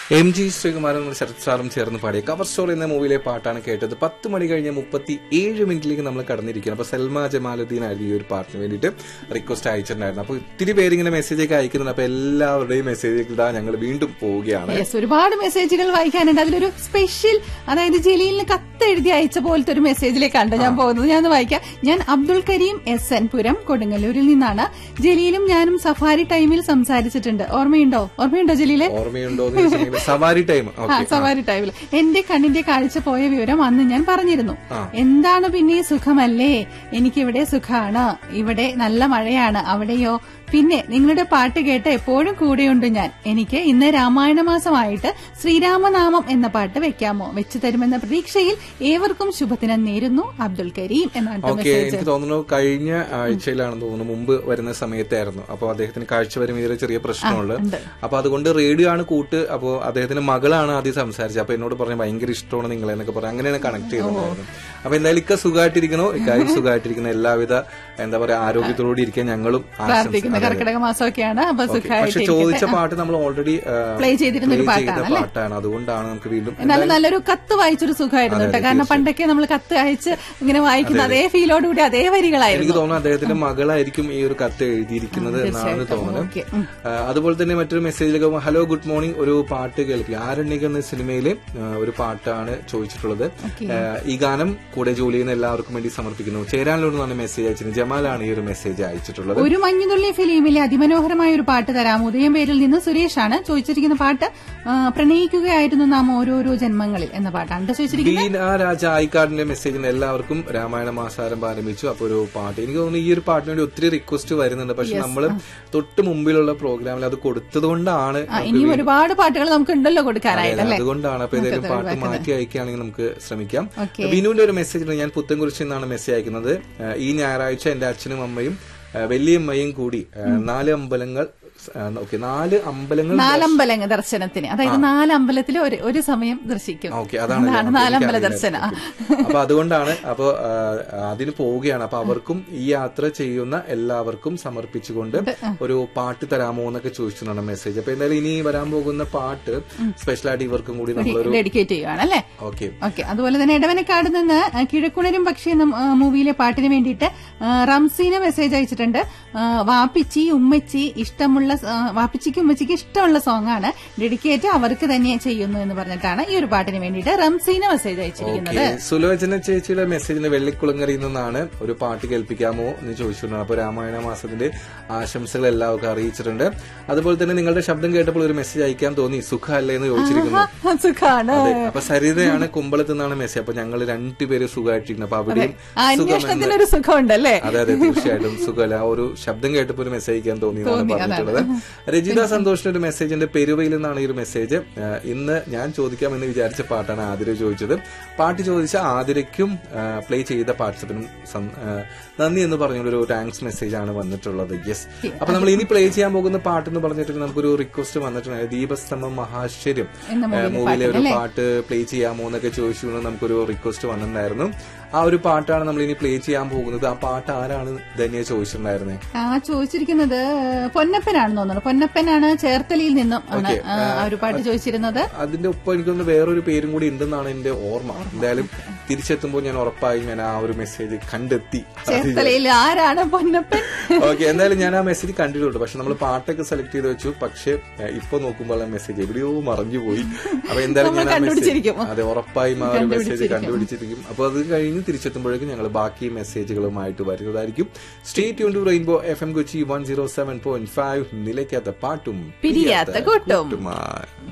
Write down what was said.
M G Sreekumaran നമ്മൾ ശരത് സാറും ചേർന്ന് പാടിയ കവർ സ്റ്റോർ എന്ന മൂവിയിലെ പാട്ടാണ് കേട്ടത് പത്ത് മണി കഴിഞ്ഞ് മുപ്പത്തി ഏഴ് മിനിറ്റിലേക്ക് നമ്മൾ കടന്നിരിക്കുകയാണ് അപ്പൊ സൽമ ജമാലുദ്ദീൻ ആയിരുന്നു ഈ ഒരു പാട്ടിന് വേണ്ടിയിട്ട് റിക്വസ്റ്റ് അയച്ചിട്ടുണ്ടായിരുന്നു അപ്പൊ ഇത്തിരി പേരിങ്ങനെ മെസ്സേജ് ഒക്കെ അയക്കുന്നുണ്ട് അപ്പൊ എല്ലാവരുടെയും മെസ്സേജ് ഇതാ ഞങ്ങൾ വീണ്ടും പോവുകയാണ് യെസ് ഒരുപാട് മെസ്സേജുകൾ വായിക്കാനുണ്ട് അതിലൊരു സ്പെഷ്യൽ അതായത് ജലീലിന് കത്ത് എഴുതി അയച്ച പോലത്തെ ഒരു മെസ്സേജിലേക്കാണ് ഞാൻ പോകുന്നത് ഞാൻ ഒന്ന് വായിക്കാം ഞാൻ അബ്ദുൾ കരീം എസ് എൻ പുരം കൊടുങ്ങല്ലൂരിൽ നിന്നാണ് ജലീലും ഞാനും സഫാരി ടൈമിൽ സംസാരിച്ചിട്ടുണ്ട് ഓർമ്മയുണ്ടോ ഓർമ്മയുണ്ടോ ജലീലെ ഓർമ്മയുണ്ടോ എന്ന് ചോദിച്ചിട്ടുണ്ടെങ്കിൽ സവാരി ടൈം ആ ഓക്കെ സവാരി ടൈമിൽ എന്റെ കണ്ണിന്റെ കാഴ്ച പോയ വിവരം അന്ന് ഞാൻ പറഞ്ഞിരുന്നു ആ. എന്താണ് പിന്നെ സുഖമല്ലേ എനിക്കിവിടെ സുഖാണ് ഇവിടെ നല്ല മഴയാണ് അവിടെയോ പിന്നെ നിങ്ങളുടെ പാട്ട് കേട്ട് എപ്പോഴും കൂടെയുണ്ട് ഞാൻ എനിക്ക് ഇന്ന് രാമായണ മാസമായിട്ട് ശ്രീരാമനാമം എന്ന പാട്ട് വെക്കാമോ വെച്ചു തരുമെന്ന പ്രതീക്ഷയിൽ ഏവർക്കും ശുഭദിനം നേരുന്നു അബ്ദുൽ കരീം എന്നാണ് ട്ടോ ഓക്കെ മെസ്സേജ് എനിക്ക് തോന്നുന്നു കഴിഞ്ഞ ആഴ്ചയിലാണെന്ന് തോന്നുന്നു മുമ്പ് വരുന്ന സമയത്തായിരുന്നു അപ്പോൾ അദ്ദേഹത്തിന് കാഴ്ചപരിമിതിയുടെ ചെറിയ പ്രശ്നമുണ്ട് ഉണ്ട്. അപ്പൊ അതുകൊണ്ട് റേഡിയോ ആണ് കൂട്ട് അപ്പോൾ അദ്ദേഹത്തിന്റെ മകളാണ് ആദ്യം സംസാരിച്ചത് അപ്പൊ എന്നോട് പറഞ്ഞു ഭയങ്കര ഇഷ്ടമാണ് നിങ്ങളെ എന്നൊക്കെ പറഞ്ഞു അങ്ങനെയാണ് കണക്ട് ചെയ്തിട്ടുണ്ടായിരുന്നു അപ്പൊ എന്തായാലും ഇക്ക സുഖമായിട്ടിരിക്കണോ ഇക്കാര്യം സുഖമായിട്ടിരിക്കുന്ന എല്ലാവിധ എന്താ പറയാ ആരോഗ്യത്തോടെ ഇരിക്കാൻ ഞങ്ങളും പ്രാർത്ഥിക്കുന്ന ആശംസ- കർക്കിടക മാസമൊക്കെയാണ് അപ്പൊ പക്ഷെ സുഖമായിട്ട് ചോദിച്ച പാട്ട് നമ്മൾ ഓൾറെഡി Play ചെയ്തിരുന്ന ഒരു ചെയ്ത പാട്ടാണ് അല്ലേ? പാട്ടാണ് അതുകൊണ്ടാണ് നമുക്ക് വീണ്ടും എന്നാലും നല്ലൊരു കത്ത് വായിച്ചൊരു സുഖമായിരുന്നു കേട്ടോ കാരണം പണ്ടൊക്കെ നമ്മൾ കത്ത് അയച്ച് ഇങ്ങനെ വായിക്കുന്ന അതേ ഫീലോടുകൂടി അതേ എനിക്ക് വരികളായിരുന്നു തോന്നുന്നു അദ്ദേഹത്തിന്റെ മകളായിരിക്കും ഈ ഒരു കത്ത് എഴുതിയിരിക്കുന്നത് എന്നാണ് തോന്നുന്നത് ഓക്കെ ഉം. ആ, അതുപോലെ തന്നെ മറ്റൊരു മെസ്സേജിലൊക്കെ ഹലോ ഗുഡ് മോർണിംഗ് ഒരു പാട്ട് കേൾക്കുക ആരണ്യക എന്ന സിനിമയിലെ ആ, ഒരു പാട്ടാണ് ചോദിച്ചിട്ടുള്ളത് ആ, ഈ ഗാനം കൂടെ ജോലി ചെയ്യുന്ന എല്ലാവർക്കും വേണ്ടി സമർപ്പിക്കുന്നു ചേരാനിലോട് മെസ്സേജ് അയച്ചിരുന്നത് ജമാലാണ് ഈ ഒരു മെസ്സേജ് അയച്ചിട്ടുള്ളത് ഒരു മഞ്ഞുതുള്ളി ഫിലിമിലെ അതിമനോഹരമായ ഒരു പാട്ട് തരാം ഉദയം പേരിൽ നിന്ന് സുരേഷാണ് ചോദിച്ചിരിക്കുന്ന പാട്ട് ആ, പ്രണയിക്കുകയായിരുന്നു നാം ഓരോരോ ജന്മങ്ങളിൽ എന്ന പാട്ടാണ് ട്ടോ ചോദിച്ചിരിക്കുന്നത് ബീന രാജ ആയിക്കാടിന്റെ മെസ്സേജിന് എല്ലാവർക്കും രാമായണ മാസാരംഭം ആരംഭിച്ചു അപ്പൊ ഒരു പാട്ട് എനിക്ക് തോന്നുന്നു ഈ ഒരു പാട്ടിന് വേണ്ടി ഒത്തിരി റിക്വസ്റ്റ് വരുന്നുണ്ട് പക്ഷെ നമ്മൾ തൊട്ട് മുമ്പിലുള്ള പ്രോഗ്രാമിൽ അത് കൊടുത്തത് കൊണ്ടാണ് ആ, ഇനിയും ഒരുപാട് പാട്ടുകൾ നമുക്ക് ഉണ്ടല്ലോ കൊടുക്കാനായിട്ട് അല്ലേ അതുകൊണ്ടാണ് അപ്പൊ ഏതെങ്കിലും പാട്ട് മാറ്റി അയക്കുകയാണെങ്കിൽ നമുക്ക് ശ്രമിക്കാം ഓക്കെ ബിനുവിന്റെ ഒരു മെസ്സേജ് ഞാൻ പുത്തൻകുറിച്ച് നിന്നാണ് മെസ്സേജ് അയക്കുന്നത് ഏഹ് ഈ ഞായറാഴ്ച എന്റെ അച്ഛനും അമ്മയും ഏഹ് വലിയമ്മയും കൂടി ഏഹ് നാല് അമ്പലങ്ങൾ ഓക്കെ നാല് അമ്പലങ്ങൾ നാലമ്പല ദർശനത്തിന് അതായത് നാലമ്പലത്തിൽ ഒരു ഒരു സമയം ദർശിക്കും ഓക്കെ അതാണ് അതാണ് നാലമ്പല ദർശനം ആ. അപ്പൊ അതുകൊണ്ടാണ് അപ്പൊ ആ, അതിന് പോവുകയാണ് അപ്പൊ അവർക്കും ഈ യാത്ര ചെയ്യുന്ന എല്ലാവർക്കും സമർപ്പിച്ചുകൊണ്ട് ഒരു പാട്ട് തരാമോ എന്നൊക്കെ ചോദിച്ചിട്ടുണ്ട് മെസ്സേജ് അപ്പൊ എന്തായാലും ഇനി വരാൻ പോകുന്ന പാട്ട് സ്പെഷ്യലായിട്ട് ഇവർക്കും കൂടി നമ്മളൊരു ഡെഡിക്കേറ്റ് ചെയ്യുവാണ് അല്ലേ ഓക്കെ ഓക്കെ അതുപോലെ തന്നെ ഇടവനക്കാട് നിന്ന് ആ, കിഴക്കുണരും പക്ഷി എന്ന ആ, മൂവിയിലെ പാട്ടിന് വേണ്ടിയിട്ട് ആ, റംസീന മെസ്സേജ് അയച്ചിട്ടുണ്ട് ആ, വാപ്പിച്ചി ഉമ്മച്ചി ഇഷ്ടമുള്ള സ- ആ, വാപ്പിച്ചിക്ക് ഉമ്മച്ചിക്ക് ഇഷ്ടമുള്ള സോങ് ആണ് ഡെഡിക്കേറ്റ് അവർക്ക് തന്നെ ചെയ്യുന്നു എന്ന് പറഞ്ഞിട്ടാണ് ഈ ഒരു പാട്ടിന് വേണ്ടിയിട്ട് റംസീന മെസ്സേജ് അയച്ചിരിക്കുന്നത് ഓക്കെ സുലോചന ചേച്ചിയുടെ മെസ്സേജിന് വെള്ളിക്കുളങ്ങരയിൽ നിന്നാണ് ഒരു പാട്ട് കേൾപ്പിക്കാമോ എന്ന് ചോദിച്ചിട്ടുണ്ട് അപ്പൊ രാമായണ മാസത്തിന്റെ ആശംസകൾ എല്ലാവർക്കും അറിയിച്ചിട്ടുണ്ട് അതുപോലെ തന്നെ നിങ്ങളുടെ ശബ്ദം കേട്ടപ്പോൾ ഒരു മെസ്സേജ് അയക്കാൻ തോന്നി സുഖമല്ലേ എന്ന് ചോദിച്ചിരിക്കുന്നു ആ, സുഖാണ് അതെ അപ്പൊ സരിതയാണ് കുമ്പളത്ത് നിന്നാണ് മെസ്സേജ് അപ്പൊ ഞങ്ങൾ രണ്ടുപേര് സുഖമായിട്ടിരിക്കുന്നു അപ്പൊ അവിടെയും ആ അന്വേഷണത്തിനൊരു സുഖമുണ്ടല്ലേ അതെ അതെ തീർച്ചയായിട്ടും സുഖമല്ല ആ ഒരു ശബ്ദം കേട്ടപ്പോൾ ഒരു മെസ്സേജ് അയക്കാൻ തോന്നി എന്നാണ് പറഞ്ഞിട്ടുള്ളത് രജിത സന്തോഷിന്റെ ഒരു മെസ്സേജിന്റെ പെരുവയിൽ നിന്നാണ് ഈ ഒരു മെസ്സേജ് ആ, ഇന്ന് ഞാൻ ചോദിക്കാമെന്ന് വിചാരിച്ച പാട്ടാണ് ആതിര ചോദിച്ചത് പാട്ട് ചോദിച്ച ആതിരയ്ക്കും പ്ലേ ചെയ്ത പാർട്ടിസിപ്പിനും സം- ആ, നന്ദി എന്ന് പറഞ്ഞൊരു താങ്ക്സ് മെസ്സേജ് ആണ് വന്നിട്ടുള്ളത് യെസ് അപ്പൊ നമ്മൾ ഇനി പ്ലേ ചെയ്യാൻ പോകുന്ന പാട്ട് എന്ന് പറഞ്ഞിട്ട് നമുക്കൊരു റിക്വസ്റ്റ് വന്നിട്ടുണ്ട് ദീപസ്തംഭം മഹാശ്ചര്യം എന്ന ആ, മൂവിയിലെ മൂവിയിലെ ഒരു പാട്ട് പാട്ട് പ്ലേ ചെയ്യാമോ എന്നൊക്കെ ചോദിച്ചുകൊണ്ട് നമുക്കൊരു റിക്വസ്റ്റ് വന്നിട്ടുണ്ടായിരുന്നു ആ ഒരു പാട്ടാണ് നമ്മൾ ഇനി പ്ലേ ചെയ്യാൻ പോകുന്നത് ആ പാട്ട് ആരാണ് ധന്യ ചോദിച്ചിട്ടുണ്ടായിരുന്നേ ആ ചോദിച്ചിരിക്കുന്നത് പൊന്നപ്പനാണെന്ന് തോന്നുന്നു പൊന്നപ്പനാണ് ചേർത്തലയിൽ നിന്നും ആണ് ആ, ആ ഒരു പാട്ട് ചോദിച്ചിരുന്നത് അതിന്റെ ഒപ്പം എനിക്കൊന്ന് വേറൊരു പേരും കൂടി ഉണ്ടെന്നാണ് എന്റെ ഓർമ്മ എന്തായാലും തിരിച്ചെത്തുമ്പോൾ ഞാൻ ഉറപ്പായും ഞാൻ ആ ഒരു മെസ്സേജ് കണ്ടെത്തി ചേർത്തലയിൽ ആരാണ് പൊന്നപ്പൻ ഓക്കെ എന്തായാലും ഞാൻ ആ മെസ്സേജ് കണ്ടിട്ടുണ്ട് പക്ഷെ നമ്മൾ പാട്ടൊക്കെ സെലക്ട് ചെയ്ത് വെച്ചു പക്ഷെ ഏഹ്, ഇപ്പൊ നോക്കുമ്പോൾ ആ മെസ്സേജ് എവിടെയോ മറഞ്ഞു പോയി അപ്പൊ എന്തായാലും നമ്മൾ ഞാൻ ആ മെസ്സേജ് കണ്ടുപിടിച്ചിരിക്കും. അതെ ഉറപ്പായും ആ ഒരു മെസ്സേജ് കണ്ടുപിടിച്ചിരിക്കും അപ്പൊ അത് കഴിഞ്ഞ് തിരിച്ചെത്തുമ്പോഴേക്കും ഞങ്ങൾ ബാക്കി മെസ്സേജുകളുമായിട്ട് വരുന്നതായിരിക്കും state tune to rainbow F M Kochi one zero seven point five നിലയ്ക്കാത്ത പാട്ടും പിരിയാത്ത കൂട്ടും. കൂട്ടുമായി